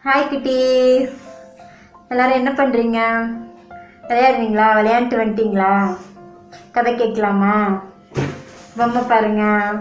hi குட்டீஸ் எல்லாரும் என்ன பண்ணுறீங்க விளையாடுறீங்களா விளையாண்டுட்டு வந்துட்டீங்களா கதை கேட்கலாமா பொம்மை பாருங்க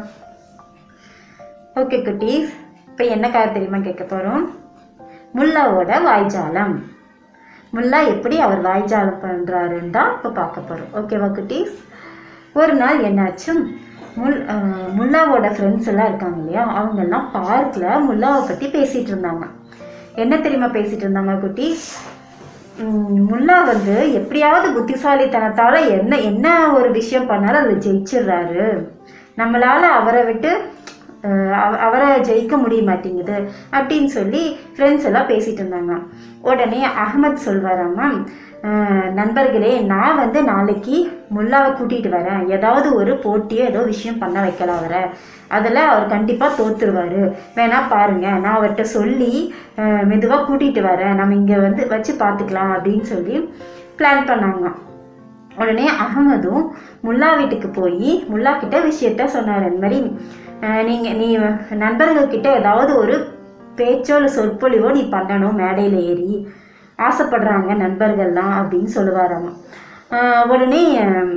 ஓகே குட்டீஸ் இப்போ என்ன கதை தெரியுமா கேட்க போகிறோம் முல்லாவோட வாய்ஜாலம் முல்லா எப்படி அவர் வாய்ஜாலம் பண்ணுறாருன்னு தான் இப்போ பார்க்க போகிறோம் ஓகேவா குட்டீஸ் ஒரு நாள் என்னாச்சும் முல் அஹ், முல்லாவோட ஃப்ரெண்ட்ஸ் எல்லாம் இருக்காங்க இல்லையா அவங்கெல்லாம் பார்க்கில் முல்லாவை பற்றி பேசிகிட்டு இருந்தாங்க என்ன தெரியுமா பேசிகிட்டு இருந்தாங்க குட்டி உம், முல்லா வந்து எப்படியாவது புத்திசாலித்தனத்தால் என்ன என்ன ஒரு விஷயம் பண்ணாலும் அதில் ஜெயிச்சிடுறாரு நம்மளால் அவரை விட்டு அஹ், அவ- அவரை ஜெயிக்க முடிய மாட்டேங்குது அப்படின்னு சொல்லி ஃப்ரெண்ட்ஸ் எல்லாம் பேசிகிட்டு இருந்தாங்க உடனே அகமத் சொல்வாராமா "அஹ், நண்பர்களே நான் வந்து நாளைக்கு முல்லாவை கூட்டிகிட்டு வரேன் ஏதாவது ஒரு போட்டியோ ஏதோ விஷயம் பண்ண வைக்கலாம் அவரை அதில் அவர் கண்டிப்பாக தோத்துருவார் வேணா பாருங்க நான் அவர்கிட்ட சொல்லி மெதுவாக கூட்டிகிட்டு வரேன் நம்ம இங்கே வந்து வச்சு பார்த்துக்கலாம் அப்படின்னு சொல்லி பிளான் பண்ணாங்க உடனே அகமதும் முல்லா வீட்டுக்கு போய் முல்லா கிட்ட விஷயத்த சொன்னார் இந்த மாதிரி அஹ், நீங்க நீ நண்பர்கள்கிட்ட ஏதாவது ஒரு பேச்சோ இல்லை சொற்பொழிவோ நீ பண்ணணும் மேடையில் ஏறி ஆசைப்படுறாங்க நண்பர்கள்லாம் அப்படின்னு சொல்லுவாராமா அஹ், உடனே அஹ்,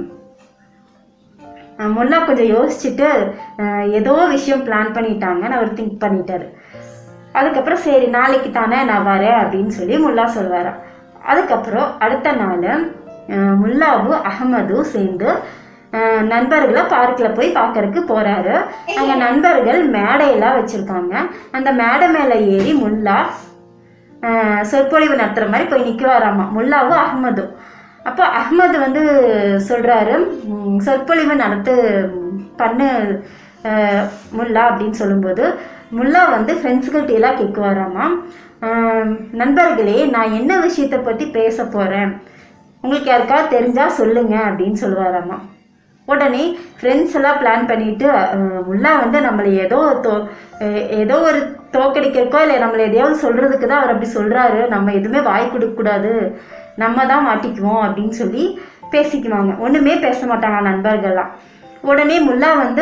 அஹ், முல்லா கொஞ்சம் யோசிச்சுட்டு அஹ், ஏதோ விஷயம் பிளான் பண்ணிட்டாங்கன்னு அவர் திங்க் பண்ணிட்டாரு அதுக்கப்புறம் சரி நாளைக்கு தானே நான் வரேன் அப்படின்னு சொல்லி முல்லா சொல்வாராம் அதுக்கப்புறம் அடுத்த நாள் அஹ், முல்லாவும் அகமதும் சேர்ந்து அஹ், நண்பர்களை பார்க்கில் போய் பார்க்கறதுக்கு போகிறாரு அங்கே நண்பர்கள் மேடையெல்லாம் வச்சுருக்காங்க அந்த மேடை மேலே ஏறி முல்லா அஹ், சொற்பொழிவு நடத்துகிற மாதிரி போய் நிற்குவாராமா முல்லாவும் அகமதும் அப்போ அகமது வந்து சொல்கிறாரு சொற்பொழிவு நடத்து ம், பண்ணு அஹ், முல்லா அப்படின்னு சொல்லும்போது முல்லா வந்து ஃப்ரெண்ட்ஸுகள்ட்ட எல்லாம் கேட்குவாராமா அஹ், நண்பர்களே நான் என்ன விஷயத்தை பற்றி பேச போகிறேன் உங்களுக்கு யாருக்காவது தெரிஞ்சால் சொல்லுங்க அப்படின்னு சொல்லுவாராமா உடனே ஃப்ரெண்ட்ஸ் எல்லாம் பிளான் பண்ணிட்டு அஹ், முல்லா வந்து நம்மளை ஏதோ தோ அஹ், ஏதோ ஒரு தோக்கடிக்கிறக்கோ இல்லை நம்மளை எதையாவது சொல்கிறதுக்கு தான் அவர் அப்படி சொல்கிறாரு நம்ம எதுவுமே வாய் கொடுக்கக்கூடாது நம்ம தான் மாட்டிக்குவோம் அப்படின்னு சொல்லி பேசிக்குவாங்க ஒன்றுமே பேச மாட்டாங்க நண்பர்கள்லாம் உடனே முல்லா வந்து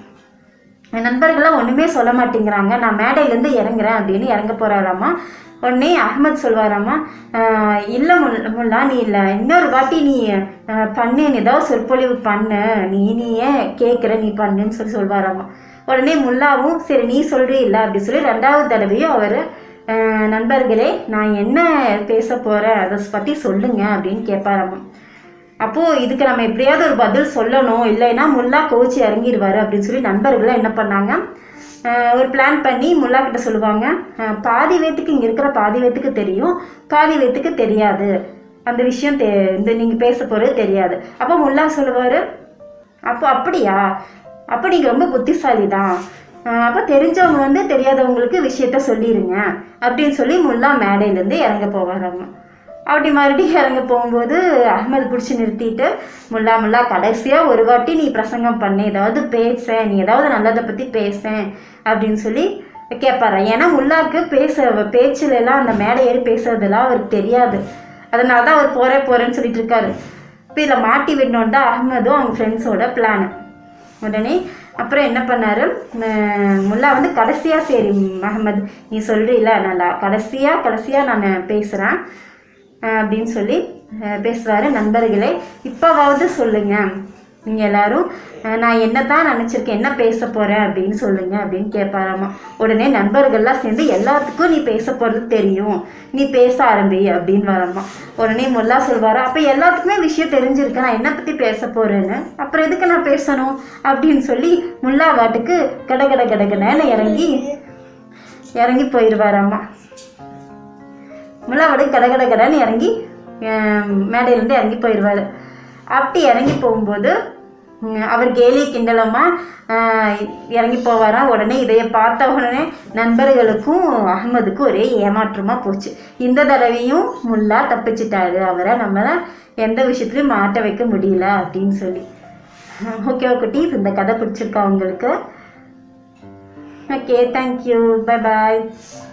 என் நண்பர்கள்லாம் ஒன்றுமே சொல்ல மாட்டேங்கிறாங்க நான் மேடையிலேருந்து இறங்குறேன் அப்படின்னு இறங்க போகிறாராமா உடனே அகமத் சொல்வாராமா "ஆஹ், இல்லை முல் முல்லா நீ இல்லை இன்னொரு வாட்டி நீ ஆஹ், பண்ணு நீ ஏதாவது சொற்பொழிவு பண்ணு நீ நீ ஏன் கேட்குற நீ பண்ணுன்னு சொல்லி சொல்வாராமா உடனே முல்லாவும் சரி நீ சொல்கிறீ இல்லை அப்படி சொல்லி ரெண்டாவது தடவையும் அவர் நண்பர்களே நான் என்ன பேச போகிறேன் அதை பற்றி சொல்லுங்க அப்படின்னு கேட்பாராமா அப்போது இதுக்கு நம்ம எப்படியாவது ஒரு பதில் சொல்லணும் இல்லைன்னா முல்லா கோச்சு இறங்கிடுவார் அப்படின்னு சொல்லி நண்பர்கள்லாம் என்ன பண்ணாங்க அஹ் ஒரு பிளான் பண்ணி முல்லா கிட்ட சொல்லுவாங்க அஹ் பாதி பேத்துக்கு இங்கே இருக்கிற பாதி பேத்துக்கு தெரியும் பாதி பேத்துக்கு தெரியாது அந்த விஷயம் தெ இந்த நீங்கள் பேச போகிறது தெரியாது அப்போ முல்லா சொல்லுவார் அப்போ அப்படியா அப்போ நீங்கள் ரொம்ப புத்திசாலி தான் அப்போ தெரிஞ்சவங்க வந்து தெரியாதவங்களுக்கு விஷயத்த சொல்லிடுங்க அப்படின்னு சொல்லி முல்லா மேடையிலேருந்து இறங்க போவாராமா அப்படி மறுபடியும் இறங்க போகும்போது அகமது பிடிச்சி நிறுத்திட்டு முல்லா முல்லா கடைசியாக ஒரு வாட்டி நீ பிரசங்கம் பண்ணு ஏதாவது பேச நீ ஏதாவது நல்லதை பற்றி பேச அப்படின்னு சொல்லி கேட்பாரா ஏன்னா முல்லாக்கு பேச பேச்சுல எல்லாம் அந்த மேடை ஏறி பேசுறதெல்லாம் அவருக்கு தெரியாது அதனால தான் அவர் போகிறேன் போகிறேன்னு சொல்லிட்டு இருக்காரு இப்போ இதில் மாட்டி விடணுன்னு தான் அகமதும் அவங்க ஃப்ரெண்ட்ஸோட பிளானு உடனே அப்புறம் என்ன பண்ணாரு ம- முல்லா வந்து கடைசியாக சரி அகமது நீ சொல்கிறீல நல்லா கடைசியாக கடைசியாக நான் பேசுகிறேன் அப்படின்னு சொல்லி பேசுவார் நண்பர்களே இப்போவாவது சொல்லுங்கள் நீங்கள் எல்லாரும் அஹ், நான் என்ன தான் நினச்சிருக்கேன் என்ன பேச போகிறேன் அப்படின்னு சொல்லுங்கள் அப்படின்னு கேட்பாராமா உடனே நண்பர்கள்லாம் சேர்ந்து எல்லாத்துக்கும் நீ பேச போகிறது தெரியும் நீ பேச ஆரம்பி அப்படின்னு வராமா உடனே முல்லா சொல்வாரா அப்போ எல்லாத்துக்குமே விஷயம் தெரிஞ்சிருக்கு நான் என்ன பற்றி பேச போகிறேன்னு அப்புறம் எதுக்கு நான் பேசணும் அப்படின்னு சொல்லி முல்லா வாட்டுக்கு கட கட கட கடன்னு இறங்கி இறங்கி போயிடுவாராமா முல்லாவோட கட கட கடன்னு இறங்கி அஹ், மேடையிலேருந்து இறங்கி போயிடுவார் அப்படி இறங்கி போகும்போது உம், அவர் கேலி கிண்டலமா அஹ், இறங்கி போவாராம் உடனே இதைய பார்த்த உடனே நண்பர்களுக்கும் அகமதுக்கும் ஒரே ஏமாற்றமாக போச்சு இந்த தடவையும் முல்லா தப்பிச்சிட்டாரு அவரை நம்மளை எந்த விஷயத்துலையும் மாட்ட வைக்க முடியல அப்படின்னு சொல்லி ஓகே குட்டீஸ் இந்த கதை பிடிச்சிருக்கா உங்களுக்கு ஓகே தேங்க்யூ பை பாய்